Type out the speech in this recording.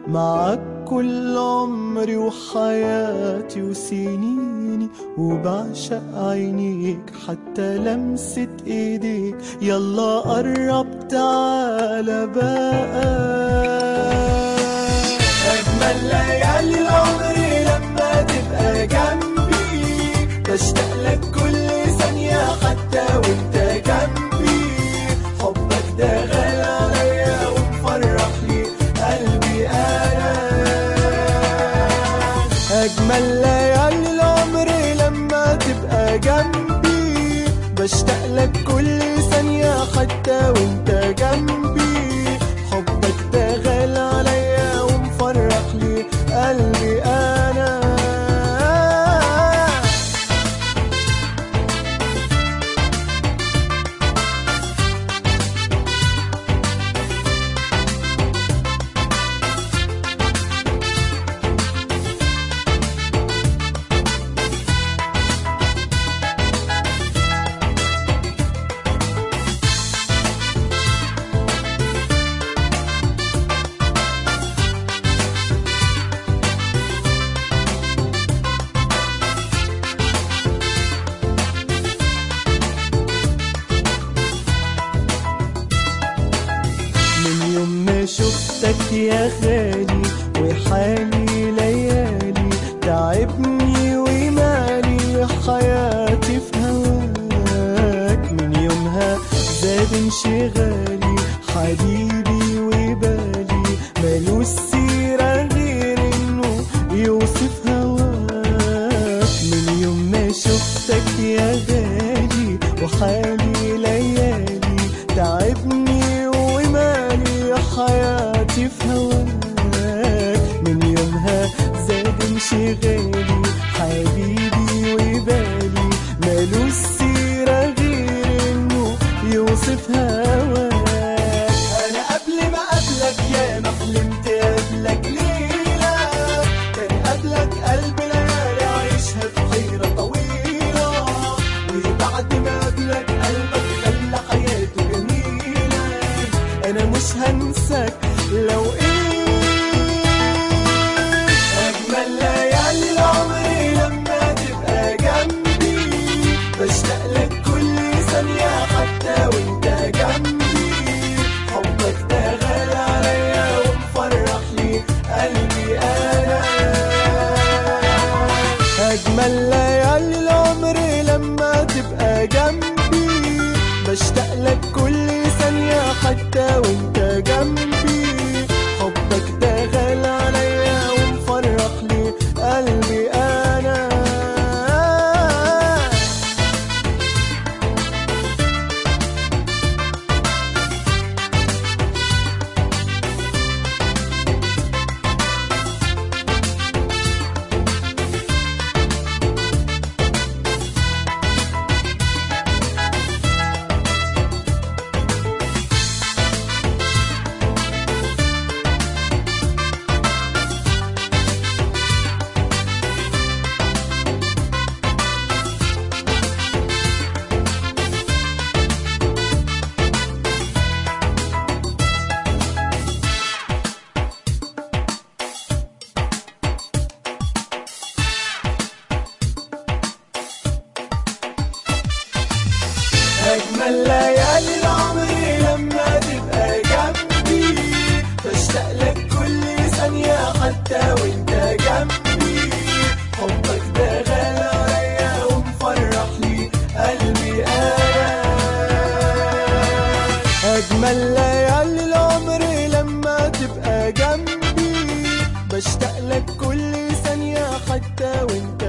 معاك كل عمري وحياتي وسنيني وبعشق عينيك حتى لمسة ايديك يلا قرب تعالى بقى أجمل ليالي العمر لما تبقى جنبي بشتاق لك كل ثانية حتى وانت جنبي حبك ده غالي عليا ومفرح لي قلبي أنا أجمل ليالي العمر لما تبقى جنبي بشتاق لك كل ثانية حتى وانت جنبي حبك ده غالي عليا ومفرح لي قلبي أنا من يوم ما شفتك يا غالي وحالي ليالي تعبني ومالي حياتي في هواك من يومها زاد انشغالي حبيبي وبالي مالوش سيرة غير انه يوصف هواك من يوم ما شفتك يا غالي وحالي ليالي تعبني ومالي حياتي في هواك من يومها زاد انشغالي حبيبي وبالي مالوش سيرة غير انه يوصف هواك انا قبل ما قبلك يا ما حلمت قبلك ليلة كان قبلك قلب ليالي عايشها في حيرة طويلة وبعد ما قبلك قلبك خلى حياته جميلة انا مش هنساك لو ايه اجمل ليالي العمر لما تبقى جنبي بشتاق لك كل ثانية حتى وانت جنبي حبك ده غالي عليا ومفرح لي قلبي انا اجمل ليالي العمر لما تبقى جنبي بشتاق لك كل ثانية حتى وانت جنبي حبك ده غالي عليا ومفرح لي قلبي انا أجمل ليالي العمر لما تبقى جنبي بشتاق لك كل ثانية حتى وانت جنبي حبك ده غالي عليا ومفرح لي قلبي أنا أجمل ليالي العمر لما تبقى جنبي بشتاق لك كل ثانية حتى وانت